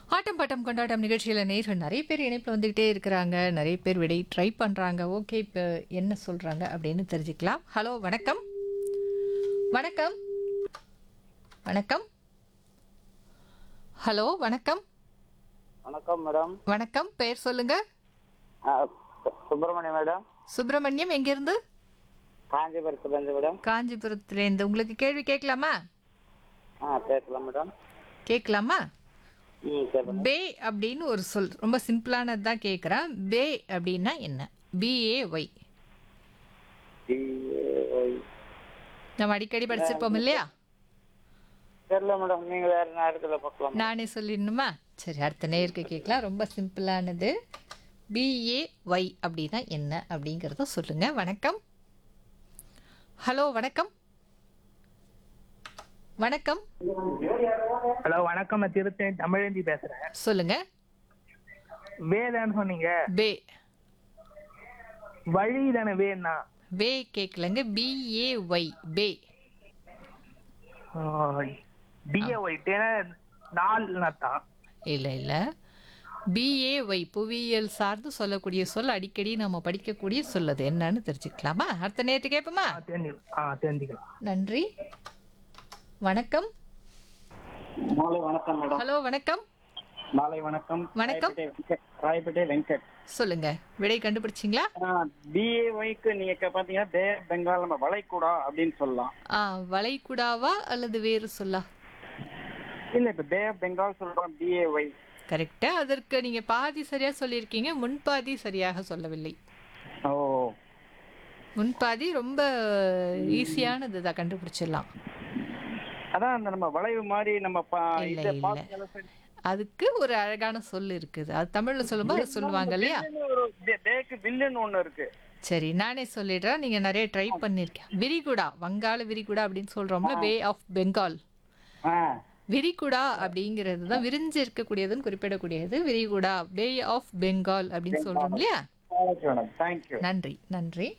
ஆட்டம் bottom கொண்டாட்டம் நிகழ்ச்சியில் நேர்கள் நிறைய பேர் இணைப்பில் வந்துக்கிட்டே இருக்கிறாங்க நிறைய பேர் விடை ட்ரை பண்ணுறாங்க ஓகே இப்போ என்ன சொல்கிறாங்க அப்படின்னு தெரிஞ்சுக்கலாம் ஹலோ வணக்கம் வணக்கம் வணக்கம் ஹலோ வணக்கம் வணக்கம் மேடம் வணக்கம் பெயர் சொல்லுங்க ஆ, சு- சுப்பிரமணியம் மேடம் சுப்பிரமணியம் எங்கேருந்து காஞ்சிபுரத்துலேருந்து மேடம் காஞ்சிபுரத்துலேருந்து உங்களுக்கு கேள்வி கேட்கலாமா ஆ பேசலாம் மேடம் கேட்கலாமா ம் சரி பே அப்படின்னு ஒரு சொல் ரொம்ப சிம்பிளானது தான் கேட்குறேன் பே அப்படின்னா என்ன பிஏஒய் டிஏஒய். நம்ம அடிக்கடி படிச்சிருப்போம் இல்லையா தெரியல மேடம் நீங்கள் வேறு நேரத்தில் பார்க்கலாம் நானே சொல்லிடணுமா சரி அடுத்த நேருக்கு கேட்கலாம் ரொம்ப சிம்பிளானது பிஏஒய் அப்படின்னா என்ன அப்படிங்கிறத சொல்லுங்க வணக்கம் ஹலோ வணக்கம் வணக்கம் ஹலோ வணக்கம் நான் திருத்தணி தமிழந்தி பேசுறேன் சொல்லுங்க வேதான்னு சொன்னீங்க பே வழி தானே வேணா வே கேட்கலங்க பிஏஒய் பே டிஏஒய் நாள் தான் இல்லை இல்லை பிஏஒய் புவியியல் சார்ந்து சொல்லக்கூடிய சொல் அடிக்கடி நம்ம படிக்கக்கூடிய சொல் அது என்னன்னு தெரிஞ்சுக்கலாமா அடுத்த நேரத்து கேட்போமா தெரிஞ்சு ஆ தெரிஞ்சுக்கலாம் நன்றி வணக்கம் மாலை வணக்கம் மேடம் ஹலோ வணக்கம் மாலை வணக்கம் வணக்கம். ராயப்பேட்டை வெங்கட். ராயப்பேட்டை வெங்கட் சொல்லுங்க விடை கண்டுபிடிச்சிங்களா பிஏஒய்க்கு நீங்க இப்ப பாத்தீங்கன்னா பே பெங்கால் நம்ம வளைகுடா அப்படின்னு சொல்லலாம் ஆ வளைகுடாவா அல்லது வேறு சொல்லா இல்ல இப்ப பே பெங்கால் சொல்றோம் பிஏஒய் கரெக்டா அதற்கு நீங்க பாதி சரியா சொல்லியிருக்கீங்க முன்பாதி சரியாக சொல்லவில்லை ஓ முன்பாதி ரொம்ப ஈஸியானது தான் கண்டுபிடிச்சிடலாம் அதான் அந்த நம்ம வளைவு மாதிரி நம்ம பா- இல்ல, இதை இல்ல. பார்த்து அதுக்கு ஒரு அழகான சொல் இருக்குது அது தமிழ்ல சொல்லும்போது அது சொல்லுவாங்க இல்லையா வில்லுன்னு ஒரு பே- பேக்கு வில்லுன்னு ஒண்ணு இருக்கு சரி நானே சொல்லிடுறேன் நீங்க நிறைய ட்ரை பண்ணிருக்கேன் விரிகுடா வங்காள விரிகுடா அப்படின்னு சொல்றோம்ல பே ஆஃப் பெங்கால் ஆ விரிகுடா அப்படிங்கிறது தான் விரிஞ்சு இருக்கக்கூடியதுன்னு குறிப்பிடக்கூடியது விரிகுடா பே ஆஃப் பெங்கால் அப்படின்னு சொல்றோம் இல்லையா ஓகே மேடம் தேங்க்யூ நன்றி நன்றி